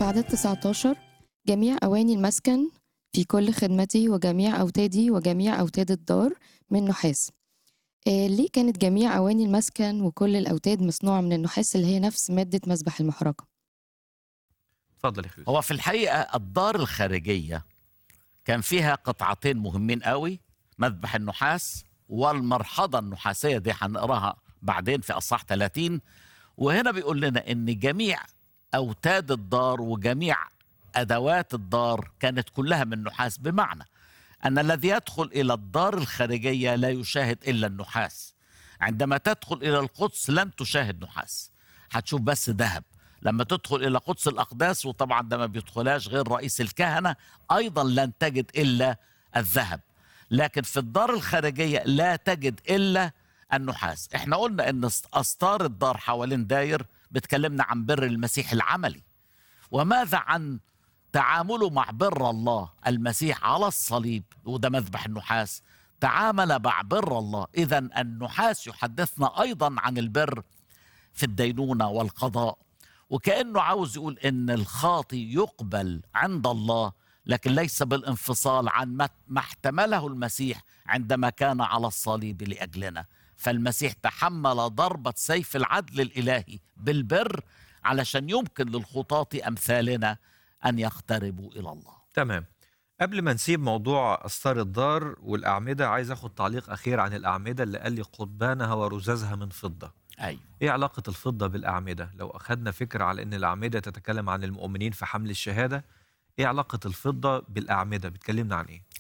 في عدد 19 جميع أواني المسكن في كل خدمتي وجميع أوتادي وجميع أوتاد الدار من نحاس آه، ليه كانت جميع أواني المسكن وكل الأوتاد مصنوعة من النحاس اللي هي نفس مادة مسبح المحرقة اتفضل يا اخوي هو في الحقيقة الدار الخارجية كان فيها قطعتين مهمين قوي مذبح النحاس والمرحضة النحاسية دي هنقراها بعدين في أصح 30 وهنا بيقول لنا إن جميع أوتاد الدار وجميع أدوات الدار كانت كلها من نحاس بمعنى أن الذي يدخل إلى الدار الخارجية لا يشاهد إلا النحاس عندما تدخل إلى القدس لن تشاهد نحاس هتشوف بس ذهب لما تدخل إلى قدس الأقداس وطبعا ده ما بيدخلهاش غير رئيس الكهنة أيضا لن تجد إلا الذهب لكن في الدار الخارجية لا تجد إلا النحاس احنا قلنا ان أستار الدار حوالين داير بتكلمنا عن بر المسيح العملي وماذا عن تعامله مع بر الله المسيح على الصليب وده مذبح النحاس تعامل مع بر الله إذا النحاس يحدثنا أيضا عن البر في الدينونة والقضاء وكأنه عاوز يقول إن الخاطي يقبل عند الله لكن ليس بالانفصال عن ما ما احتمله المسيح عندما كان على الصليب لأجلنا فالمسيح تحمل ضربة سيف العدل الإلهي بالبر علشان يمكن للخطاة أمثالنا أن يقتربوا إلى الله تمام قبل ما نسيب موضوع أستار الدار والأعمدة عايز أخد تعليق أخير عن الأعمدة اللي قال لي قضبانها ورزازها من فضة أيوة إيه علاقة الفضة بالأعمدة؟ لو أخدنا فكرة على أن الأعمدة تتكلم عن المؤمنين في حمل الشهادة إيه علاقة الفضة بالأعمدة؟ بتكلمنا عن إيه؟